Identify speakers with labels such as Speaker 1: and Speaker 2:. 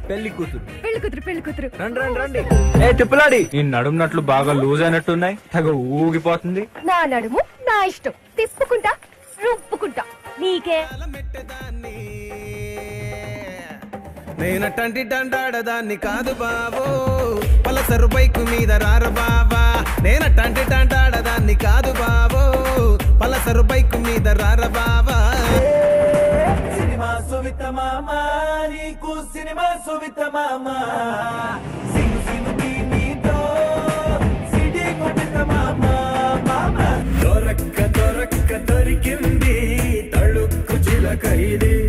Speaker 1: పెళ్లి కూతురు
Speaker 2: పెళ్లి కూతురు పెళ్లి కూతురు
Speaker 1: రండి రండి రండి ఏ తిప్పులాడి నీ నడుమునట్లు బాగా లూజ్ అయినట్టున్నాయి తెగ ఊగిపోతుంది
Speaker 2: నా నడుము నా ఇష్టం తిప్పుకుంటా రుప్పుకుంటా నీకే
Speaker 3: నేనటంటి డండాడదాన్ని కాదు బాబు పలసరు బైకు మీద రార బాబా నేనటంటి డండాడదాన్ని కాదు బాబు పలసరు బైకు మీద రార బాబా
Speaker 4: సినిమా సువిత మామ నీకు సినిమా సువిత మామ సిను సినుకి నీతో సిటీ కొట్టిత మామ మామ దొరక్క దొరక్క దొరికింది తళుక్కు చిలక ఇది